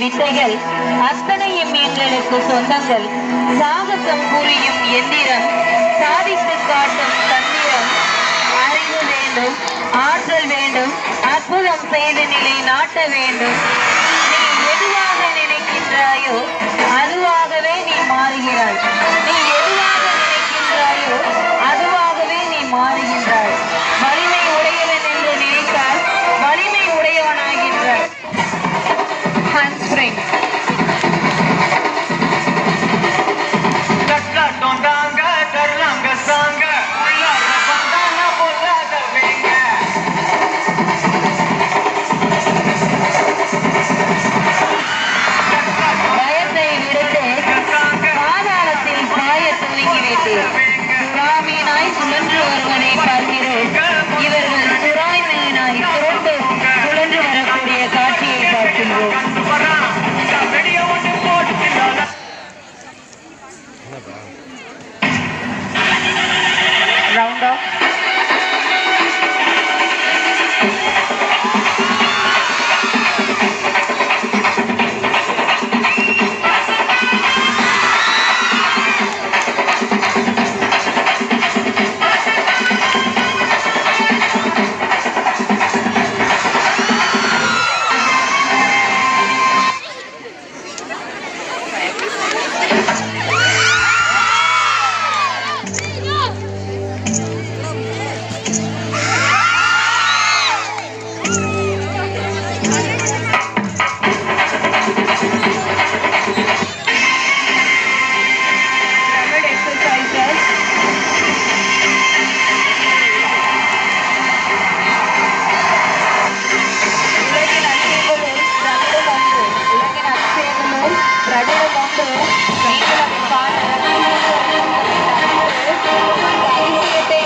வித்தைகள் அத்தனையும் எங்களுக்கு சொந்தங்கள் சாகசம் புரியும் எந்திரம் சாதித்து காட்டும் தந்திரம் அறிவு வேண்டும் ஆற்றல் வேண்டும் அற்புதம் செய்து நிலை நாட்ட வேண்டும் நீ எதுவாக நினைக்கின்றாயோ அதுவாகவே நீ மாறுகிறாய் நீ எதுவாக நினைக்கின்றாயோ அதுவாகவே நீ மாறுகின்றாய் வலிமை உடையவன் என்று நினைத்தால் வலிமை உடையவனாகின்றாய் ஹான்ஸ்பிரிங் தட்டாட்டம் தாங்க தரலாங்க சாங்க உள்ளார வந்தாங்க பொல்லாத வேங்க பயத்தை விடுத்து சாங்க பாதாளத்தில் பாய துவங்கிவிட்டேன் சுறாமீனாய் சுழன்று வருவதை பார்க்கிறோம் இவர்கள் சுறாய் மீனாய் சுரண்டு சுழன்று வரக்கூடிய காட்சியை பார்க்கின்றோம் கண்டு வரான் வெடிய ஒன்று போட்டுக்கிட்டால ரவுண்ட் ஆஃப் Rapid exercises. உலகின் அதிசயங்களுள் திராவிடம் ஒன்று. உலகின் அதிசயங்களுள் திராவிடம் ஒன்று. நீங்களும் காண இந்த அதிசயத்தை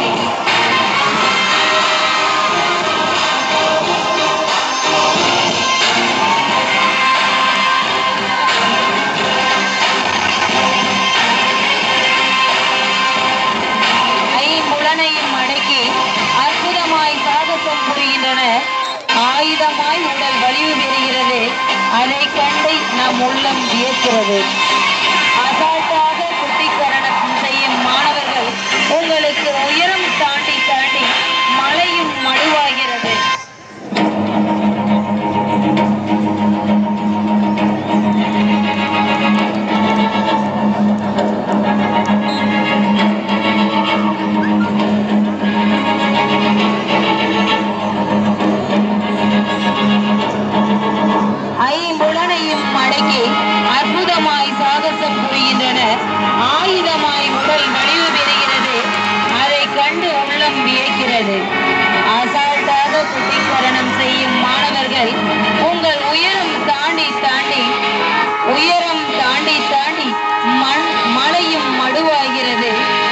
ஐம்புலனையும் அடக்கி அற்புதமாய் சாகசம் புரிகின்றனர் ஆயுதமாய் உடல் வலிவு பெறுகிறது அதை கண்டு நம் உள்ளம் வியக்கிறது அசால்ட்டாக குட்டிக்கரணம் செய்யும் மாணவர்கள் உங்களுக்கு உயரம் தாண்டி தாண்டி மலையும் மடுவாகிறது ஐம்புலனையும் அடக்கி அற்புதமாய் சாகசம் புரிகின்றனர் ஆயுதமாய் உடல் வலிவு பெறுகிறது அதை கண்டு உள்ளம் வியக்கிறது அசால்ட்டாக குட்டிக்கரணம் செய்யும் மாணவர்கள் உங்கள் உயரம் தாண்டி தாண்டி உயரம் தாண்டி தாண்டி மண் மலையும் மடுவாகிறது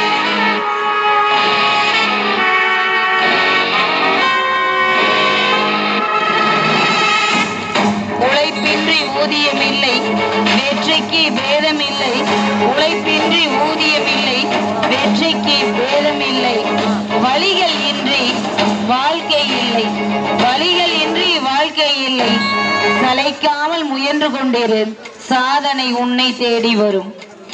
உழைப்பின்றி ஊதியமில்லை வெற்றிக்கு பேதமில்லை உழைப்பின்றி ஊதியமில்லை வெற்றிக்கு பேதமில்லை வழிகள் இன்றி வாழ்க்கை இல்லை வழிகள் இன்றி வாழ்க்கை இல்லை சளைக்காமல் முயன்று கொண்டிரு சாதனை உன்னை தேடி வரும்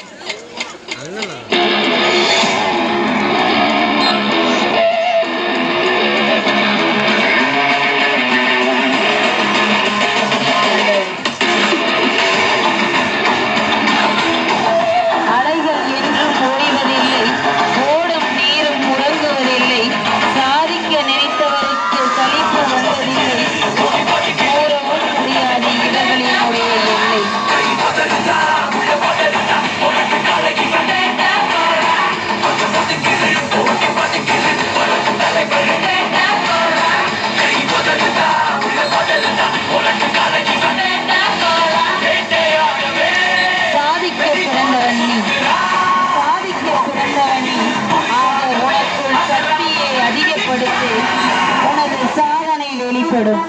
அலைகள் என்றும் ஓய்வதில்லை ஓடும் நீரும் உறங்குவதில்லை சாதிக்க நினைத்தவருக்கு சலிப்பு வந்ததில்லை கூறவும் முடியாது இடங்களினுடைய எல்லை சாதிக்க பிறந்தவன் நீ சாதிக்க பிறந்தவன் நீ ஆக உனக்குள் சக்தியை அதிகப்படுத்தி உனது சாதனை வெளிப்படும்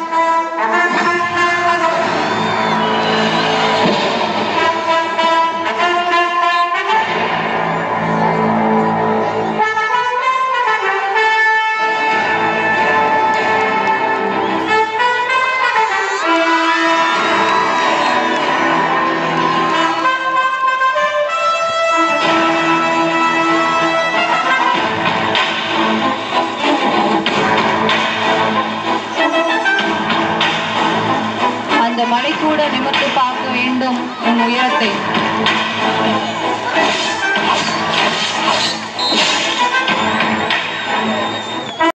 அந்த மலை கூட நிமிர்ந்து பார்க்க வேண்டும் உன் உயரத்தை